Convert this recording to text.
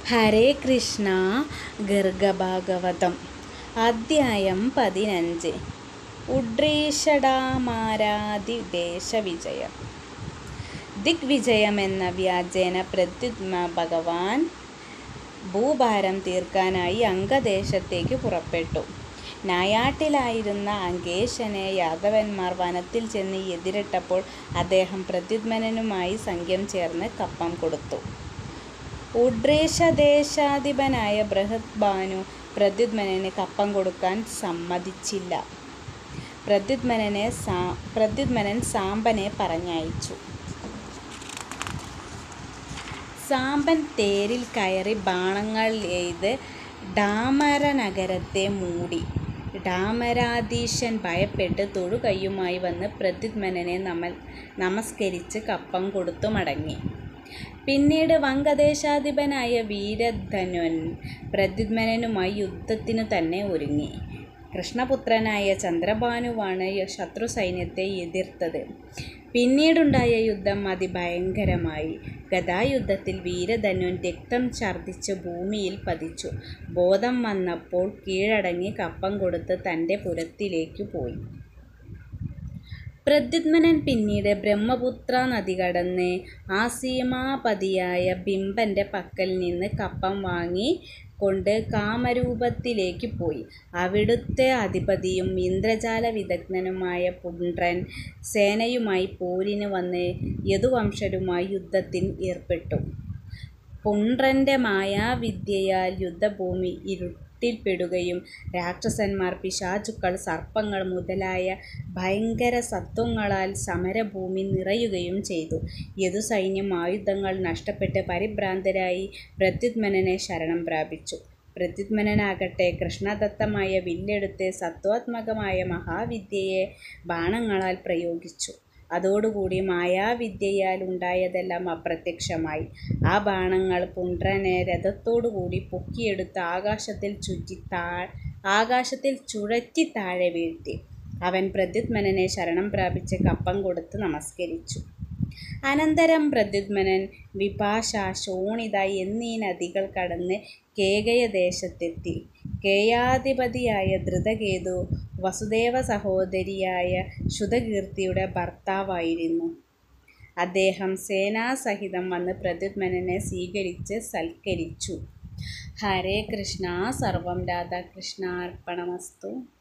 ഹരേ കൃഷ്ണ ഗർഗഭാഗവതം അദ്ധ്യായം പതിനഞ്ച് ഉഡ്രീഷടാമാരാതിദേശവിജയം ദിഗ്വിജയം എന്ന വ്യാജേന പ്രത്യുത്മ ഭഗവാൻ ഭൂഭാരം തീർക്കാനായി അംഗദേശത്തേക്ക് പുറപ്പെട്ടു നായാട്ടിലായിരുന്ന അങ്കേശനെ യാദവന്മാർ വനത്തിൽ ചെന്ന് എതിരിട്ടപ്പോൾ അദ്ദേഹം പ്രത്യുത്മനുമായി സംഘം ചേർന്ന് കപ്പം കൊടുത്തു ഉഡ്രേശദേശാധിപനായ ബൃഹത് ബാനു പ്രദ്യുത്മനന് കപ്പം കൊടുക്കാൻ സമ്മതിച്ചില്ല പ്രദ്യുത്മനനെ സാ പ്രദ്യുത്മനൻ സാമ്പനെ പറഞ്ഞയച്ചു സാമ്പൻ തേരിൽ കയറി ബാണങ്ങൾ എയ്ത് ഡാമര നഗരത്തെ മൂടി ഡാമരാധീശൻ ഭയപ്പെട്ട് തൊഴുകൈയുമായി വന്ന് പ്രദ്യുത്മനനെ നമ നമസ്കരിച്ച് കപ്പം കൊടുത്തു മടങ്ങി പിന്നീട് വങ്കദേശാധിപനായ വീരധനുൻ പ്രദ്യുത്മനുമായി യുദ്ധത്തിനു തന്നെ ഒരുങ്ങി കൃഷ്ണപുത്രനായ ചന്ദ്രഭാനുവാണ് ശത്രു സൈന്യത്തെ എതിർത്തത് പിന്നീടുണ്ടായ യുദ്ധം അതിഭയങ്കരമായി ഗദായുദ്ധത്തിൽ വീരധനുൻ രക്തം ഛർദ്ദിച്ച് ഭൂമിയിൽ പതിച്ചു ബോധം വന്നപ്പോൾ കീഴടങ്ങി കപ്പം കൊടുത്ത് തൻ്റെ പുരത്തിലേക്കു പോയി പ്രദ്യുത്മനൻ പിന്നീട് ബ്രഹ്മപുത്ര നദി കടന്ന് ആസീമാപതിയായ ബിംബൻ്റെ പക്കൽ നിന്ന് കപ്പം വാങ്ങി കൊണ്ട് കാമരൂപത്തിലേക്ക് പോയി അവിടുത്തെ അധിപതിയും ഇന്ദ്രജാല വിദഗ്ധനുമായ പുണ്ട്രൻ സേനയുമായി പോരിന് വന്ന് യദുവംശരുമായി യുദ്ധത്തിൽ ഏർപ്പെട്ടു പുണ്ട്രൻ്റെ മായാവിദ്യയാൽ യുദ്ധഭൂമി ഇരുട്ടിൽപ്പെടുകയും രാക്ഷസന്മാർ പിശാചുക്കൾ സർപ്പങ്ങൾ മുതലായ ഭയങ്കര സത്വങ്ങളാൽ സമരഭൂമി നിറയുകയും ചെയ്തു യദുസൈന്യം ആയുധങ്ങൾ നഷ്ടപ്പെട്ട് പരിഭ്രാന്തരായി പ്രത്യുത്മനനെ ശരണം പ്രാപിച്ചു പ്രത്യുത്മനാകട്ടെ കൃഷ്ണദത്തമായ വില്ലെടുത്ത് സത്വാത്മകമായ മഹാവിദ്യയെ ബാണങ്ങളാൽ പ്രയോഗിച്ചു അതോടുകൂടി മായാവിദ്യയാൽ ഉണ്ടായതെല്ലാം അപ്രത്യക്ഷമായി ആ ബാണങ്ങൾ പുണ്ട്രനെ രഥത്തോടുകൂടി പൊക്കിയെടുത്ത് ആകാശത്തിൽ ചുറ്റി താ ആകാശത്തിൽ ചുഴറ്റി താഴെ വീഴ്ത്തി അവൻ പ്രദ്യുത്മനനെ ശരണം പ്രാപിച്ച് കപ്പം കൊടുത്ത് നമസ്കരിച്ചു അനന്തരം പ്രദ്യുത്മനൻ വിപാശ ശോണിത എന്നീ നദികൾ കടന്ന് കേകയദേശത്തെത്തി കേയാധിപതിയായ ധൃതകേതു വസുദേവ സഹോദരിയായ ശുതകീർത്തിയുടെ ഭർത്താവായിരുന്നു അദ്ദേഹം സേനാസഹിതം വന്ന് പ്രദ്യുത്മനനെ സ്വീകരിച്ച് സൽക്കരിച്ചു ഹരേ കൃഷ്ണ സർവം രാധാകൃഷ്ണാർപ്പണമസ്തു